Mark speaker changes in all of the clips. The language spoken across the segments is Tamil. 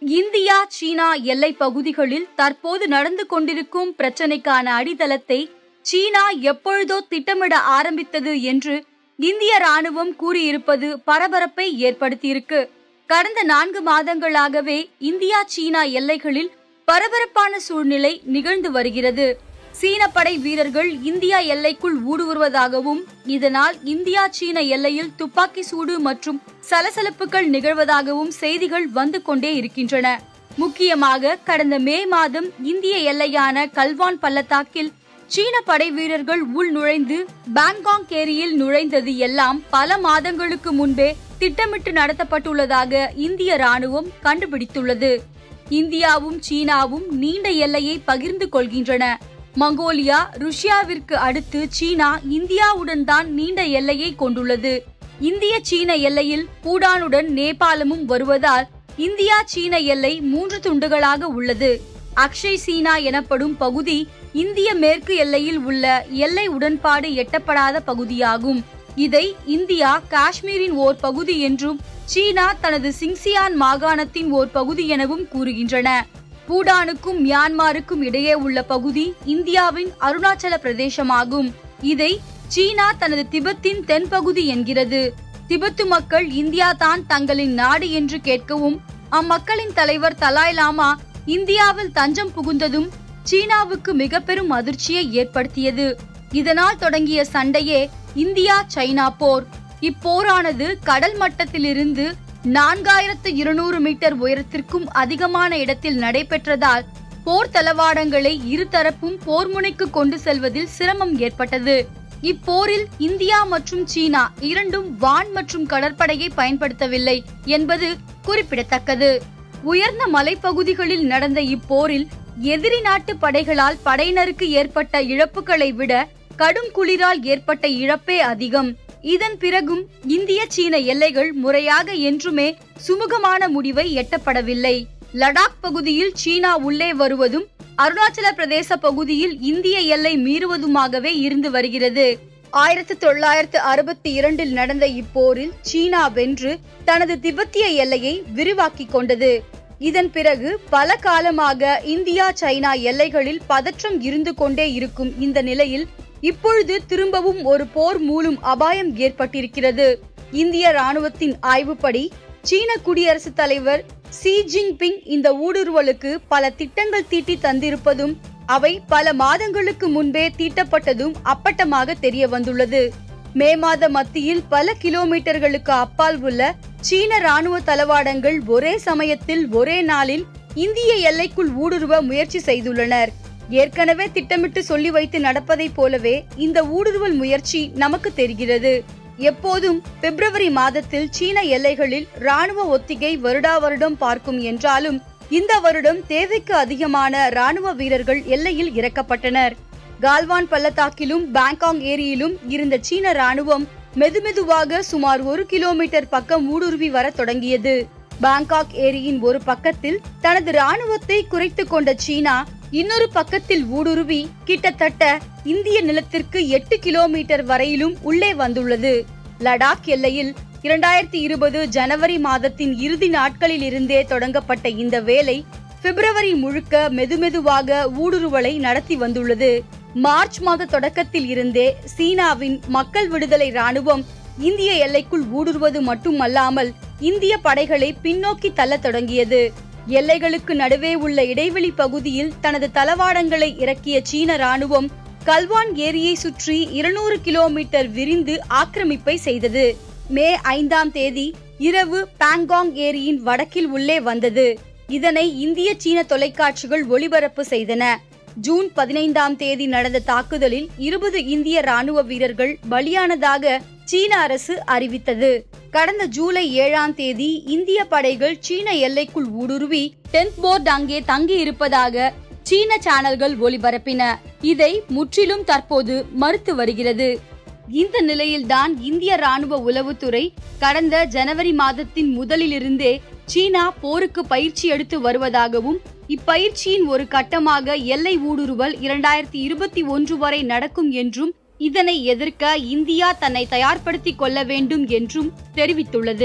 Speaker 1: இந்தியா சீனா எல்லை பகுதிகளில் தற்போது நடந்து கொண்டிருக்கும் பிரச்சனைக்கான அடித்தளத்தை சீனா எப்பொழுதோ திட்டமிட ஆரம்பித்தது என்று இந்திய ராணுவம் கூறியிருப்பது பரபரப்பை ஏற்படுத்தியிருக்கு கடந்த நான்கு மாதங்களாகவே இந்தியா சீனா எல்லைகளில் பரபரப்பான சூழ்நிலை நிகழ்ந்து வருகிறது சீன படை வீரர்கள் இந்தியா எல்லைக்குள் ஊடுருவதாகவும் இதனால் இந்தியா சீன எல்லையில் துப்பாக்கி சூடு மற்றும் சலசலப்புகள் நிகழ்வதாகவும் செய்திகள் வந்து கொண்டே இருக்கின்றன முக்கியமாக கடந்த மே மாதம் இந்திய எல்லையான கல்வான் பள்ளத்தாக்கில் சீன படை வீரர்கள் உள் நுழைந்து பாங்காங் ஏரியில் நுழைந்தது எல்லாம் பல மாதங்களுக்கு முன்பே திட்டமிட்டு நடத்தப்பட்டுள்ளதாக இந்திய ராணுவம் கண்டுபிடித்துள்ளது இந்தியாவும் சீனாவும் நீண்ட எல்லையை பகிர்ந்து கொள்கின்றன மங்கோலியா ருஷ்யாவிற்கு அடுத்து சீனா இந்தியாவுடன் தான் நீண்ட எல்லையை கொண்டுள்ளது இந்திய சீன எல்லையில் பூடானுடன் நேபாளமும் வருவதால் இந்தியா சீன எல்லை மூன்று துண்டுகளாக உள்ளது அக்ஷய் சீனா எனப்படும் பகுதி இந்திய மேற்கு எல்லையில் உள்ள எல்லை உடன்பாடு எட்டப்படாத பகுதியாகும் இதை இந்தியா காஷ்மீரின் ஓர் பகுதி என்றும் சீனா தனது சிங்சியான் மாகாணத்தின் ஓர் பகுதி எனவும் கூறுகின்றன பூடானுக்கும் மியான்மாருக்கும் இடையே உள்ள பகுதி இந்தியாவின் அருணாச்சல பிரதேசமாகும் இதை சீனா தனது திபெத்தின் தென்பகுதி என்கிறது திபெத்து மக்கள் இந்தியா தான் தங்களின் நாடு என்று கேட்கவும் அம்மக்களின் தலைவர் தலாய் லாமா இந்தியாவில் தஞ்சம் புகுந்ததும் சீனாவுக்கு மிக பெரும் அதிர்ச்சியை ஏற்படுத்தியது இதனால் தொடங்கிய சண்டையே இந்தியா சைனா போர் இப்போரானது கடல் மட்டத்திலிருந்து நான்காயிரத்து இருநூறு மீட்டர் உயரத்திற்கும் அதிகமான இடத்தில் நடைபெற்றதால் போர் தளவாடங்களை இருதரப்பும் போர் முனைக்கு கொண்டு செல்வதில் சிரமம் ஏற்பட்டது இப்போரில் இந்தியா மற்றும் சீனா இரண்டும் வான் மற்றும் கடற்படையை பயன்படுத்தவில்லை என்பது குறிப்பிடத்தக்கது உயர்ந்த மலைப்பகுதிகளில் நடந்த இப்போரில் எதிரி நாட்டு படைகளால் படையினருக்கு ஏற்பட்ட இழப்புகளை விட கடும் குளிரால் ஏற்பட்ட இழப்பே அதிகம் இதன் பிறகும் இந்திய சீன எல்லைகள் முறையாக என்றுமே சுமூகமான முடிவை எட்டப்படவில்லை லடாக் பகுதியில் சீனா உள்ளே வருவதும் அருணாச்சல பிரதேச பகுதியில் இந்திய எல்லை மீறுவதுமாகவே இருந்து வருகிறது ஆயிரத்தி தொள்ளாயிரத்து அறுபத்தி இரண்டில் நடந்த இப்போரில் சீனா வென்று தனது திபெத்திய எல்லையை விரிவாக்கிக் கொண்டது இதன் பிறகு பல காலமாக இந்தியா சைனா எல்லைகளில் பதற்றம் இருந்து கொண்டே இருக்கும் இந்த நிலையில் இப்பொழுது திரும்பவும் ஒரு போர் மூலம் அபாயம் ஏற்பட்டிருக்கிறது இந்திய ராணுவத்தின் ஆய்வுப்படி சீன குடியரசுத் தலைவர் சி ஜின்பிங் இந்த ஊடுருவலுக்கு பல திட்டங்கள் தீட்டி தந்திருப்பதும் அவை பல மாதங்களுக்கு முன்பே தீட்டப்பட்டதும் அப்பட்டமாக தெரிய வந்துள்ளது மே மாத மத்தியில் பல கிலோமீட்டர்களுக்கு அப்பால் உள்ள சீன ராணுவ தளவாடங்கள் ஒரே சமயத்தில் ஒரே நாளில் இந்திய எல்லைக்குள் ஊடுருவ முயற்சி செய்துள்ளனர் ஏற்கனவே திட்டமிட்டு சொல்லி வைத்து நடப்பதைப் போலவே இந்த ஊடுருவல் முயற்சி நமக்கு தெரிகிறது எப்போதும் பிப்ரவரி மாதத்தில் சீன எல்லைகளில் ராணுவ ஒத்திகை வருடா வருடம் பார்க்கும் என்றாலும் இந்த வருடம் தேவைக்கு அதிகமான ராணுவ வீரர்கள் எல்லையில் இறக்கப்பட்டனர் கால்வான் பள்ளத்தாக்கிலும் பாங்காங் ஏரியிலும் இருந்த சீன ராணுவம் மெதுமெதுவாக சுமார் ஒரு கிலோமீட்டர் பக்கம் ஊடுருவி வர தொடங்கியது பாங்காக் ஏரியின் ஒரு பக்கத்தில் தனது ராணுவத்தை குறைத்து கொண்ட சீனா இன்னொரு பக்கத்தில் ஊடுருவி கிட்டத்தட்ட இந்திய நிலத்திற்கு எட்டு கிலோமீட்டர் வரையிலும் உள்ளே வந்துள்ளது லடாக் எல்லையில் இரண்டாயிரத்தி இருபது ஜனவரி மாதத்தின் இறுதி நாட்களில் இருந்தே தொடங்கப்பட்ட இந்த வேலை பிப்ரவரி முழுக்க மெதுமெதுவாக ஊடுருவலை நடத்தி வந்துள்ளது மார்ச் மாத தொடக்கத்தில் இருந்தே சீனாவின் மக்கள் விடுதலை ராணுவம் இந்திய எல்லைக்குள் ஊடுருவது மட்டுமல்லாமல் இந்திய படைகளை பின்னோக்கி தள்ளத் தொடங்கியது எல்லைகளுக்கு நடுவே உள்ள இடைவெளி பகுதியில் தனது தளவாடங்களை இறக்கிய சீன ராணுவம் கல்வான் ஏரியை சுற்றி இருநூறு கிலோமீட்டர் விரிந்து ஆக்கிரமிப்பை செய்தது மே ஐந்தாம் தேதி இரவு பாங்காங் ஏரியின் வடக்கில் உள்ளே வந்தது இதனை இந்திய சீன தொலைக்காட்சிகள் ஒளிபரப்பு செய்தன ஜூன் பதினைந்தாம் தேதி நடந்த தாக்குதலில் இருபது இந்திய ராணுவ வீரர்கள் பலியானதாக சீன அரசு அறிவித்தது கடந்த ஜூலை ஏழாம் தேதி இந்திய படைகள் சீன எல்லைக்குள் ஊடுருவி டென்த் போர்ட் அங்கே தங்கி இருப்பதாக சீன சேனல்கள் ஒளிபரப்பின இதை முற்றிலும் தற்போது மறுத்து வருகிறது இந்த நிலையில்தான் இந்திய ராணுவ உளவுத்துறை கடந்த ஜனவரி மாதத்தின் முதலிலிருந்தே சீனா போருக்கு பயிற்சி எடுத்து வருவதாகவும் இப்பயிற்சியின் ஒரு கட்டமாக எல்லை ஊடுருவல் இரண்டாயிரத்தி இருபத்தி ஒன்று வரை நடக்கும் என்றும் இதனை எதிர்க்க இந்தியா தன்னை தயார்படுத்திக் கொள்ள வேண்டும் என்றும் தெரிவித்துள்ளது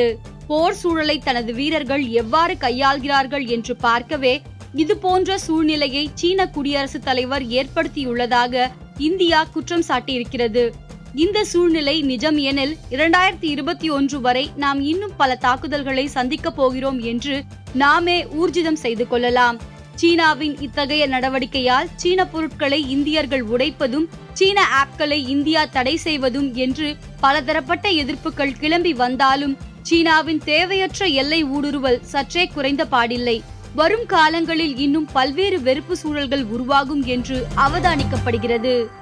Speaker 1: போர் சூழலை தனது வீரர்கள் எவ்வாறு கையாள்கிறார்கள் என்று பார்க்கவே இது போன்ற சூழ்நிலையை சீன குடியரசுத் தலைவர் ஏற்படுத்தியுள்ளதாக இந்தியா குற்றம் சாட்டியிருக்கிறது இந்த சூழ்நிலை நிஜம் எனில் இரண்டாயிரத்தி இருபத்தி ஒன்று வரை நாம் இன்னும் பல தாக்குதல்களை சந்திக்கப் போகிறோம் என்று நாமே ஊர்ஜிதம் செய்து கொள்ளலாம் சீனாவின் இத்தகைய நடவடிக்கையால் சீன பொருட்களை இந்தியர்கள் உடைப்பதும் சீன ஆப்களை இந்தியா தடை செய்வதும் என்று பலதரப்பட்ட எதிர்ப்புகள் கிளம்பி வந்தாலும் சீனாவின் தேவையற்ற எல்லை ஊடுருவல் சற்றே குறைந்த பாடில்லை வரும் காலங்களில் இன்னும் பல்வேறு வெறுப்பு சூழல்கள் உருவாகும் என்று அவதானிக்கப்படுகிறது